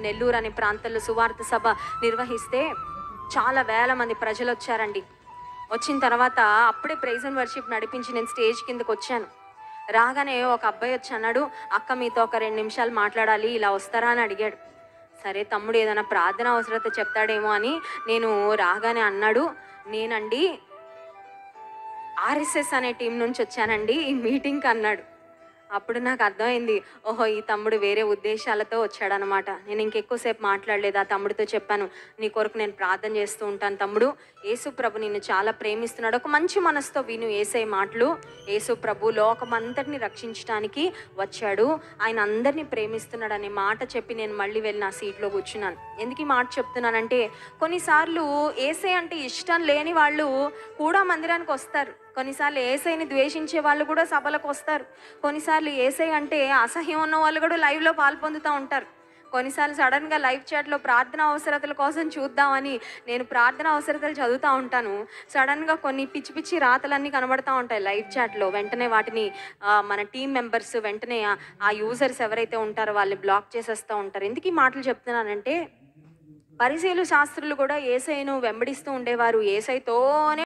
నెల్లూరు అనే ప్రాంతంలో సువార్త సభ నిర్వహిస్తే చాలా వేల మంది ప్రజలు వచ్చారండి వచ్చిన తర్వాత అప్పుడే ప్రైజ్ అండ్ వర్షిప్ నడిపించి నేను స్టేజ్ కిందకు వచ్చాను రాగానే ఒక అబ్బాయి వచ్చి అన్నాడు అక్క మీతో ఒక రెండు నిమిషాలు మాట్లాడాలి ఇలా వస్తారా అని అడిగాడు సరే తమ్ముడు ఏదైనా ప్రార్థన అవసరత చెప్తాడేమో అని నేను రాగానే అన్నాడు నేనండి ఆర్ఎస్ఎస్ అనే టీం నుంచి వచ్చానండి ఈ మీటింగ్కి అన్నాడు అప్పుడు నాకు అర్థమైంది ఓహో ఈ తమ్ముడు వేరే ఉద్దేశాలతో వచ్చాడనమాట నేను ఇంకెక్కువసేపు మాట్లాడలేదు ఆ తమ్ముడితో చెప్పాను నీ కొరకు నేను ప్రార్థన చేస్తూ ఉంటాను తమ్ముడు యేసు ప్రభు నిన్ను చాలా ప్రేమిస్తున్నాడు ఒక మంచి మనసుతో విను ఏసై మాటలు యేసు ప్రభు లోకమంతటిని రక్షించడానికి వచ్చాడు ఆయన అందరినీ ప్రేమిస్తున్నాడు అనే మాట చెప్పి నేను మళ్ళీ వెళ్ళి నా సీట్లో కూర్చున్నాను ఎందుకు ఈ మాట చెప్తున్నానంటే కొన్నిసార్లు ఏసై అంటే ఇష్టం లేని వాళ్ళు కూడా మందిరానికి వస్తారు కొన్నిసార్లు ఏసైని ద్వేషించే వాళ్ళు కూడా సభలకు వస్తారు కొన్నిసార్లు ఏసై అంటే అసహ్యం ఉన్న వాళ్ళు కూడా లైవ్లో పాల్పొందుతూ ఉంటారు కొన్నిసార్లు సడన్గా లైవ్ చాట్లో ప్రార్థన అవసరతల కోసం చూద్దామని నేను ప్రార్థన అవసరతలు చదువుతూ ఉంటాను సడన్గా కొన్ని పిచ్చి పిచ్చి రాతలన్నీ కనబడతా ఉంటాయి లైవ్ చాట్లో వెంటనే వాటిని ఆ, మన టీం మెంబర్స్ వెంటనే ఆ- ఆ యూజర్స్ ఎవరైతే ఉంటారో వాళ్ళు బ్లాక్ చేసేస్తూ ఉంటారు ఎందుకు ఈ మాటలు చెప్తున్నానంటే పరిశీలు శాస్త్రులు కూడా ఏసైను వెంబడిస్తూ ఉండేవారు ఏసైతోనే